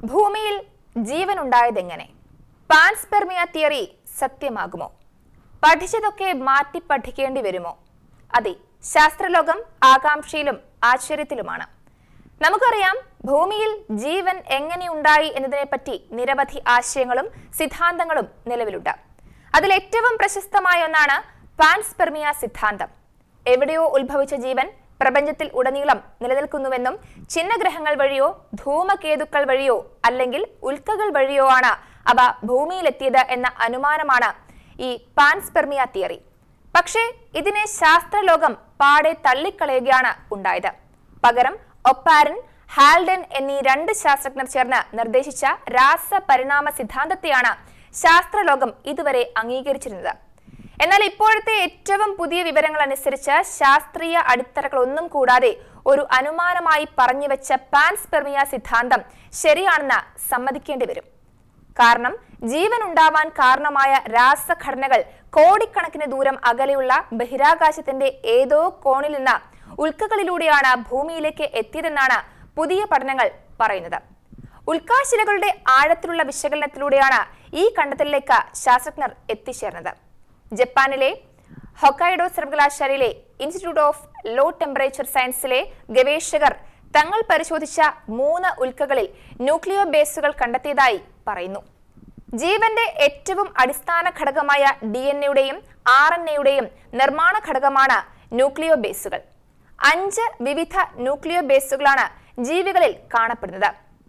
ഭൂമിയിൽ ജീവൻ ഉണ്ടായതെങ്ങനെ panspermia theory സത്യമാകുമോ പഠിച്ചതൊക്കെ മാറ്റി പഠിക്കേണ്ടി വരുമോ അതെ ശാസ്ത്രലോകം ആകാംക്ഷയിലും ആശ്ചര്യത്തിലുമാണ് നമുക്കറിയാം ഭൂമിയിൽ ജീവൻ എങ്ങനെയുണ്ടായി എന്നതിനെപ്പറ്റി നിരവധി ആശയങ്ങളും സിദ്ധാന്തങ്ങളും നിലവിലുണ്ട് അതിൽ ഏറ്റവും പ്രശസ്തമായ ഒന്നാണ് പാൻസ്പെർമിയ സിദ്ധാന്തം എവിടെയോ ഉത്ഭവിച്ച ജീവൻ പ്രപഞ്ചത്തിൽ ഉടനീളം നിലനിൽക്കുന്നുവെന്നും ചിഹ്നഗ്രഹങ്ങൾ വഴിയോ ധൂമകേതുക്കൾ വഴിയോ അല്ലെങ്കിൽ ഉൽക്കകൾ വഴിയോ ആണ് അവ ഭൂമിയിലെത്തിയത് എന്ന അനുമാനമാണ് ഈ പാൻസ്പെർമിയ തിയറി പക്ഷേ ഇതിനെ ശാസ്ത്രലോകം പാടെ തള്ളിക്കളയുകയാണ് ഉണ്ടായത് പകരം ഒപ്പാരൻ ഹാൽഡൻ എന്നീ രണ്ട് ശാസ്ത്രജ്ഞർ ചേർന്ന് നിർദ്ദേശിച്ച രാസപരിണാമ സിദ്ധാന്തത്തെയാണ് ശാസ്ത്രലോകം ഇതുവരെ അംഗീകരിച്ചിരുന്നത് എന്നാൽ ഇപ്പോഴത്തെ ഏറ്റവും പുതിയ വിവരങ്ങൾ അനുസരിച്ച് ശാസ്ത്രീയ അടിത്തറകളൊന്നും കൂടാതെ ഒരു അനുമാനമായി പറഞ്ഞുവെച്ച പാൻസ്പെർമിയ സിദ്ധാന്തം ശരിയാണെന്ന് സമ്മതിക്കേണ്ടി വരും കാരണം ജീവൻ ഉണ്ടാവാൻ കാരണമായ രാസഘടനകൾ കോടിക്കണക്കിന് ദൂരം അകലെയുള്ള ബഹിരാകാശത്തിന്റെ ഏതോ കോണിൽ നിന്ന് ഉൽക്കകളിലൂടെയാണ് ഭൂമിയിലേക്ക് എത്തിയതെന്നാണ് പുതിയ പഠനങ്ങൾ പറയുന്നത് ഉൽക്കാശിലകളുടെ ആഴത്തിലുള്ള വിശകലനത്തിലൂടെയാണ് ഈ കണ്ടെത്തലിലേക്ക് ശാസ്ത്രജ്ഞർ എത്തിച്ചേർന്നത് ജപ്പാനിലെ ഹൊക്കൈഡോ സർവകലാശാലയിലെ ഇൻസ്റ്റിറ്റ്യൂട്ട് ഓഫ് ലോ ടെമ്പറേച്ചർ സയൻസിലെ ഗവേഷകർ തങ്ങൾ പരിശോധിച്ച മൂന്ന് ഉൽക്കകളിൽ ന്യൂക്ലിയോ ബേസുകൾ കണ്ടെത്തിയതായി പറയുന്നു ജീവന്റെ ഏറ്റവും അടിസ്ഥാന ഘടകമായ ഡി എൻ എയുടെയും ആർ എൻ എയുടെയും നിർമ്മാണ ഘടകമാണ് ന്യൂക്ലിയോ ബേസുകൾ അഞ്ച് വിവിധ ന്യൂക്ലിയോ ബേസുകളാണ് ജീവികളിൽ കാണപ്പെടുന്നത്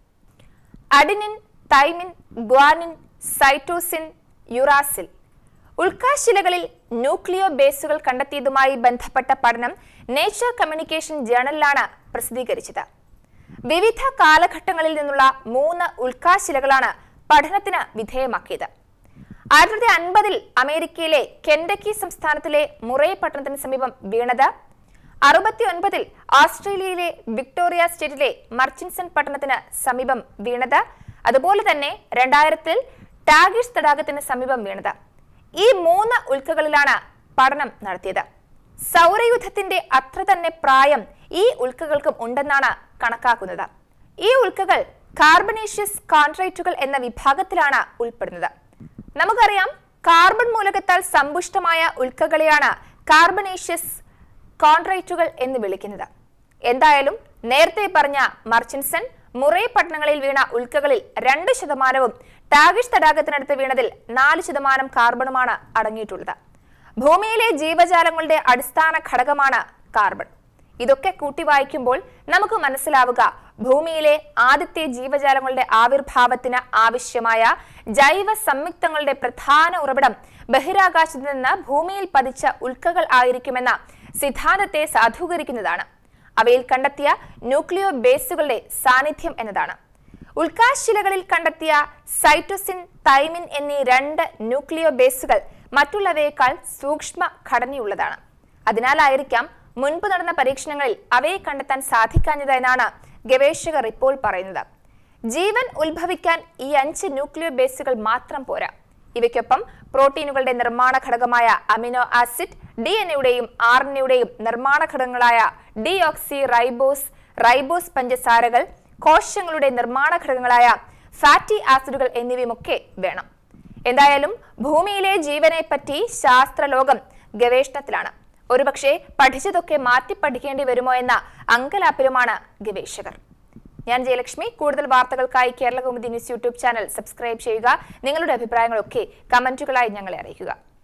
adenine thymine guanine cytosine uracil ഉൽക്കാശിലകളിൽ ന്യൂക്ലിയോ ബേസുകൾ കണ്ടെത്തിയതുമായി ബന്ധപ്പെട്ട പഠനം നേച്ചർ കമ്മ്യൂണിക്കേഷൻ ജേണലിലാണ് പ്രസിദ്ധീകരിച്ചത് വിവിധ കാലഘട്ടങ്ങളിൽ നിന്നുള്ള മൂന്ന് ഉൽക്കാശിലകളാണ് പഠനത്തിന് വിധേയമാക്കിയത് ആയിരത്തി തൊള്ളായിരത്തി അൻപതിൽ അമേരിക്കയിലെ കെൻഡക്കി സംസ്ഥാനത്തിലെ മുറേ പട്ടണത്തിന് സമീപം വീണത് അറുപത്തി ഒൻപതിൽ ഓസ്ട്രേലിയയിലെ വിക്ടോറിയ സ്റ്റേറ്റിലെ മർച്ചിൻസൺ പട്ടണത്തിന് സമീപം വീണത് അതുപോലെ തന്നെ രണ്ടായിരത്തിൽ ടാഗിഷ് തടാകത്തിന് സമീപം വീണത് ഈ മൂന്ന് ഉൽക്കകളിലാണ് പഠനം നടത്തിയത് സൗരയുദ്ധത്തിന്റെ അത്ര തന്നെ പ്രായം ഈ ഉൽക്കകൾക്കും ഉണ്ടെന്നാണ് കണക്കാക്കുന്നത് ഈ ഉൽക്കകൾ കാർബണേഷ്യസ് കോൺട്രൈറ്റുകൾ എന്ന വിഭാഗത്തിലാണ് ഉൾപ്പെടുന്നത് നമുക്കറിയാം കാർബൺ മൂലകത്താൽ സമ്പുഷ്ടമായ ഉൽക്കകളെയാണ് കാർബണേഷ്യസ് കോൺട്രൈറ്റുകൾ എന്ന് വിളിക്കുന്നത് എന്തായാലും നേരത്തെ പറഞ്ഞ മർച്ചിൻസൺ മുറേ പട്ടണങ്ങളിൽ വീണ ഉൽക്കകളിൽ രണ്ട് ശതമാനവും ടാഗിഷ് തടാകത്തിനടുത്ത് വീണതിൽ നാല് ശതമാനം കാർബണുമാണ് അടങ്ങിയിട്ടുള്ളത് ഭൂമിയിലെ ജീവജാലങ്ങളുടെ അടിസ്ഥാന ഘടകമാണ് കാർബൺ ഇതൊക്കെ കൂട്ടി വായിക്കുമ്പോൾ നമുക്ക് മനസ്സിലാവുക ഭൂമിയിലെ ആദ്യത്തെ ജീവജാലങ്ങളുടെ ആവിർഭാവത്തിന് ആവശ്യമായ ജൈവ സംയുക്തങ്ങളുടെ പ്രധാന ഉറവിടം ബഹിരാകാശത്ത് നിന്ന് ഭൂമിയിൽ പതിച്ച ഉൽക്കകൾ ആയിരിക്കുമെന്ന സിദ്ധാന്തത്തെ സാധൂകരിക്കുന്നതാണ് അവയിൽ കണ്ടെത്തിയ ന്യൂക്ലിയോ ബേസുകളുടെ സാന്നിധ്യം എന്നതാണ് ഉൽക്കാശിലകളിൽ കണ്ടെത്തിയ സൈറ്റോസിൻ തൈമിൻ എന്നീ രണ്ട് ന്യൂക്ലിയോ ബേസുകൾ മറ്റുള്ളവയേക്കാൾ സൂക്ഷ്മ ഘടനയുള്ളതാണ് അതിനാലായിരിക്കാം മുൻപ് നടന്ന പരീക്ഷണങ്ങളിൽ അവയെ കണ്ടെത്താൻ സാധിക്കാഞ്ഞത് എന്നാണ് ഗവേഷകർ ഇപ്പോൾ പറയുന്നത് ജീവൻ ഉത്ഭവിക്കാൻ ഈ അഞ്ച് ന്യൂക്ലിയോ ബേസുകൾ മാത്രം പോരാ ഇവയ്ക്കൊപ്പം പ്രോട്ടീനുകളുടെ നിർമ്മാണ ഘടകമായ അമിനോ ആസിഡ് ഡി എൻ എയുടെയും ആർ എൻ എയുടെയും നിർമ്മാണ ഘടകങ്ങളായ ഡി ഓക്സി റൈബോസ് റൈബോസ് പഞ്ചസാരകൾ കോശങ്ങളുടെ നിർമ്മാണ ഘടകങ്ങളായ ഫാറ്റി ആസിഡുകൾ എന്നിവയുമൊക്കെ വേണം എന്തായാലും ഭൂമിയിലെ ജീവനെ പറ്റി ശാസ്ത്രലോകം ഗവേഷണത്തിലാണ് ഒരുപക്ഷെ പഠിച്ചതൊക്കെ മാറ്റി പഠിക്കേണ്ടി വരുമോ എന്ന അങ്കലാപ്പിലുമാണ് ഗവേഷകർ ഞാൻ ജയലക്ഷ്മി കൂടുതൽ വാർത്തകൾക്കായി Kerala Kaumudi news YouTube channel subscribe ചെയ്യുക നിങ്ങളുടെ അഭിപ്രായങ്ങളൊക്കെ കമന്റുകളായി ഞങ്ങളെ അറിയിക്കുക